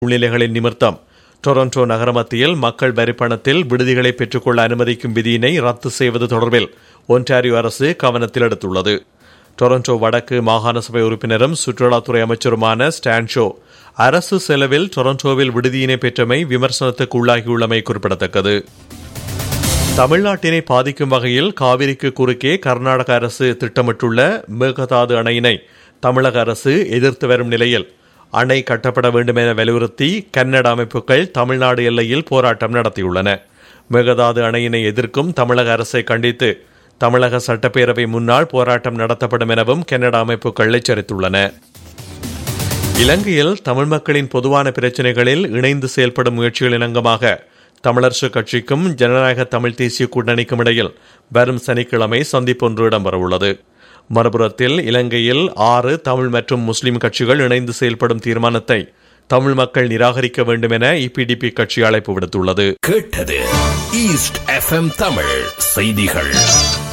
சூழ்நிலைகளின் நிமித்தம் டொரண்டோ நகர மத்தியில் மக்கள் வரிப்பணத்தில் விடுதிகளை பெற்றுக்கொள்ள அனுமதிக்கும் விதியினை ரத்து செய்வது தொடர்பில் ஒன்டாரியோ அரசு கவனத்தில் எடுத்துள்ளது டொரண்டோ வடக்கு மாகாண சபை உறுப்பினரும் சுற்றுலாத்துறை அமைச்சருமான ஸ்டான்ஷோ அரசு செலவில் டொரண்டோவில் விடுதியினை பெற்றமை விமர்சனத்துக்கு உள்ளாகியுள்ளமை குறிப்பிடத்தக்கது தமிழ்நாட்டினை பாதிக்கும் வகையில் காவிரிக்கு குறுக்கே கர்நாடக அரசு திட்டமிட்டுள்ள மேகதாது அணையினை தமிழக அரசு எதிர்த்து வரும் நிலையில் அணை கட்டப்பட வேண்டும் என வலியுறுத்தி கன்னட அமைப்புகள் தமிழ்நாடு எல்லையில் போராட்டம் நடத்தியுள்ளன மேகதாது அணையினை எதிர்க்கும் தமிழக அரசை கண்டித்து தமிழக சட்டப்பேரவை முன்னால் போராட்டம் நடத்தப்படும் எனவும் கன்னட அமைப்புகள் எச்சரித்துள்ளன இலங்கையில் தமிழ் மக்களின் பொதுவான பிரச்சினைகளில் இணைந்து செயல்படும் முயற்சிகளின் அங்கமாக தமிழரசு கட்சிக்கும் ஜனநாயக தமிழ் தேசிய கூட்டணிக்கும் இடையில் வரும் சனிக்கிழமை சந்திப்பொன்று இடம்பெறவுள்ளது மறுபுறத்தில் இலங்கையில் ஆறு தமிழ் மற்றும் முஸ்லிம் கட்சிகள் இணைந்து செயல்படும் தீர்மானத்தை தமிழ் மக்கள் நிராகரிக்க வேண்டும் என இபிடிபி கட்சி அழைப்பு விடுத்துள்ளது கேட்டது ஈஸ்ட் எஃப்எம் தமிழ் செய்திகள்